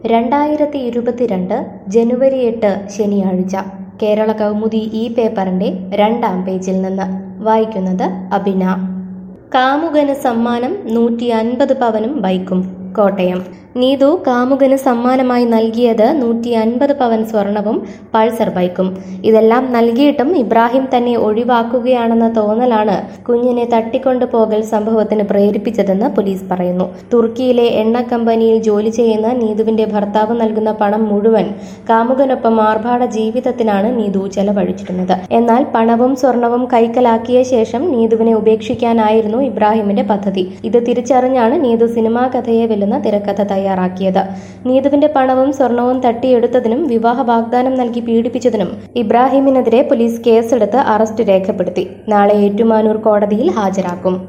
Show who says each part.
Speaker 1: രണ്ടായിരത്തി ഇരുപത്തിരണ്ട് ജനുവരി എട്ട് ശനിയാഴ്ച കേരള കൗമുദി ഈ പേപ്പറിന്റെ രണ്ടാം പേജിൽ നിന്ന് വായിക്കുന്നത് അബിന കാമുകന് സമ്മാനം നൂറ്റി അൻപത് പവനും ബൈക്കും കോട്ടയം നീതു കാമുകന് സമ്മാനമായി നൽകിയത് നൂറ്റി അൻപത് പവൻ സ്വർണവും പൾസർ ബൈക്കും ഇതെല്ലാം നൽകിയിട്ടും ഇബ്രാഹിം തന്നെ ഒഴിവാക്കുകയാണെന്ന തോന്നലാണ് കുഞ്ഞിനെ തട്ടിക്കൊണ്ടു പോകൽ സംഭവത്തിന് പ്രേരിപ്പിച്ചതെന്ന് പോലീസ് പറയുന്നു തുർക്കിയിലെ എണ്ണ കമ്പനിയിൽ ജോലി ചെയ്യുന്ന നീതുവിന്റെ ഭർത്താവ് നൽകുന്ന പണം മുഴുവൻ കാമുകനൊപ്പം ആർഭാട ജീവിതത്തിനാണ് നീതു ചെലവഴിച്ചിരുന്നത് എന്നാൽ പണവും സ്വർണവും കൈക്കലാക്കിയ ശേഷം നീതുവിനെ ഉപേക്ഷിക്കാനായിരുന്നു ഇബ്രാഹിമിന്റെ പദ്ധതി ഇത് തിരിച്ചറിഞ്ഞാണ് നീതു സിനിമാ കഥയെ വെല്ലുന്ന തിരക്കഥ തയ്യാറാക്കിയത് നീതുവിന്റെ പണവും സ്വർണവും തട്ടിയെടുത്തതിനും വിവാഹ വാഗ്ദാനം നൽകി പീഡിപ്പിച്ചതിനും ഇബ്രാഹിമിനെതിരെ പോലീസ് കേസെടുത്ത് അറസ്റ്റ് രേഖപ്പെടുത്തി നാളെ ഏറ്റുമാനൂർ കോടതിയിൽ ഹാജരാക്കും